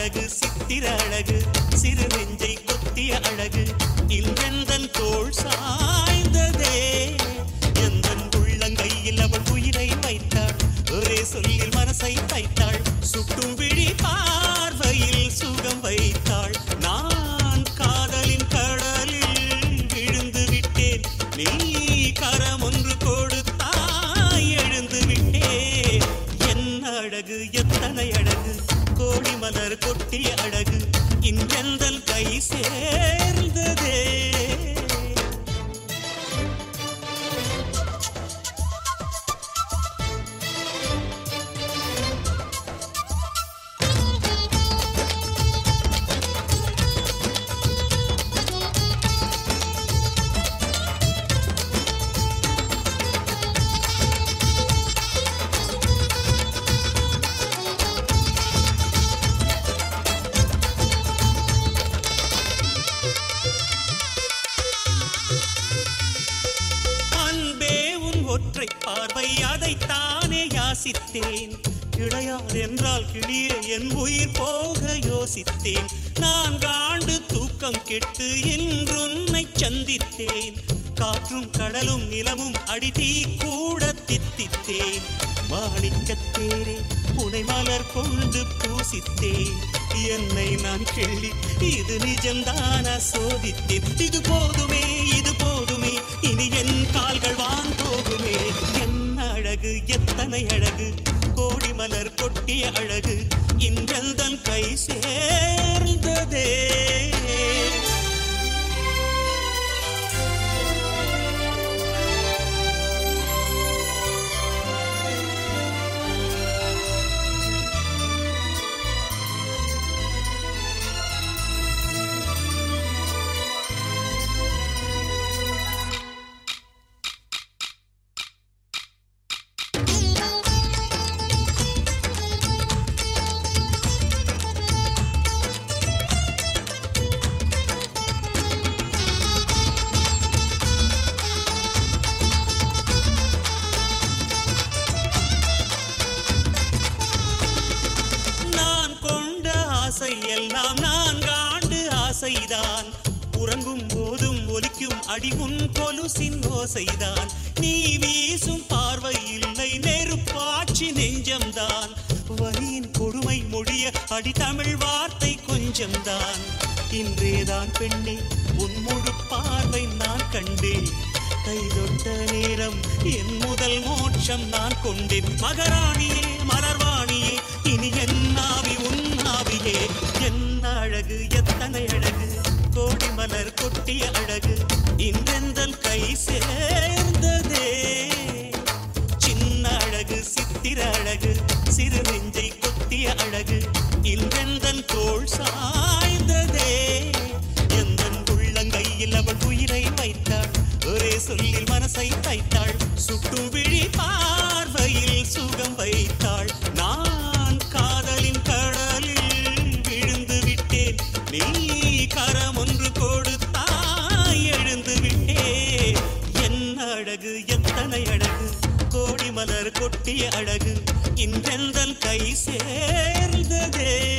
அழகு சித்திர அழகு சிறு நெஞ்சை கொத்திய அழகு இன்றெந்தன் தோள் சாய்ந்ததே எந்தன் உள்ளங்கையில் அவள் உயிரை வைத்தாள் ஒரே சொல்லில் மனசை தைத்தாள் சுட்டும் விழி பார்வையில் சுகம் வைத்தாள் நான் காதலின் கடலில் விழுந்து விட்டேன் நீ கரம் ஒன்று கொடுத்தாய் எழுந்து விட்டேன் என்ன அழகு எத்தனை அழகு கோடி மலர் கொட்டிய அழகு இன்றெந்தல் கை சேர்ந்ததே அன்பே உன் ஒற்றை பார்வை அதைத்தானே யாசித்தேன் கிடையாது என்றால் கிளியே என் உயிர் போக யோசித்தேன் நான்காண்டு தூக்கம் கெட்டு இன்றுன்னை சந்தித்தேன் காற்றும் கடலும் நிலவும் அடிதீ கூட தித்தித்தேன் மாணிக்கத்தேரே உனை மலர் கொண்டு பூசித்தேன் என்னை நான் கிள்ளி இது நிஜம்தான சோதித்தேன் இது போதுமே இது போதுமே இனி என் கால்கள் வான் போகுமே என்ன அழகு எத்தனை அழகு கோடி மலர் கொட்டிய அழகு இன்றெந்தன் கை சேர்ந்ததே நான் கொண்ட ஆசை எல்லாம் நான்காண்டு ஆசைதான் உறங்கும் போதும் ஒலிக்கும் அடி உன் கொலுசின் ஓசைதான் நீ வீசும் பார்வை இல்லை நெருப்பாட்சி நெஞ்சம்தான் வரியின் கொடுமை மொழிய அடி தமிழ் வார்த்தை கொஞ்சம்தான் இன்றேதான் பெண்ணே உன் முழு பார்வை நான் கண்டேன் கை தொட்ட நேரம் என் முதல் மோட்சம் நான் கொண்டேன் மகராணியே மலர்வாணியே இனி என் ஆவி உன் ஆவியே என்ன அழகு எத்தனை அழகு கோடி மலர் கொட்டிய அழகு இன்றெந்தல் கை சேர்ந்ததே சின்ன அழகு சித்திர அழகு சிறு நெஞ்சை கொத்திய அழகு இன்றெந்தன் தோள் சாய்ந்ததே எந்தன் உள்ளங்கையில் அவள் உயிரை வைத்தாள் ஒரே சொல்லில் மனசை தைத்தாள் சுட்டும் விழி பார்வையில் சுகம் வைத்தாள் நான் காதலின் கடலில் விழுந்து விட்டேன் நீ கரம் ஒன்று கொடுத்தாய் எழுந்து விட்டேன் என்ன அழகு எத்தனை அழகு கோடி மலர் கொட்டிய அழகு இன்றெந்தன் கை சேர்ந்ததே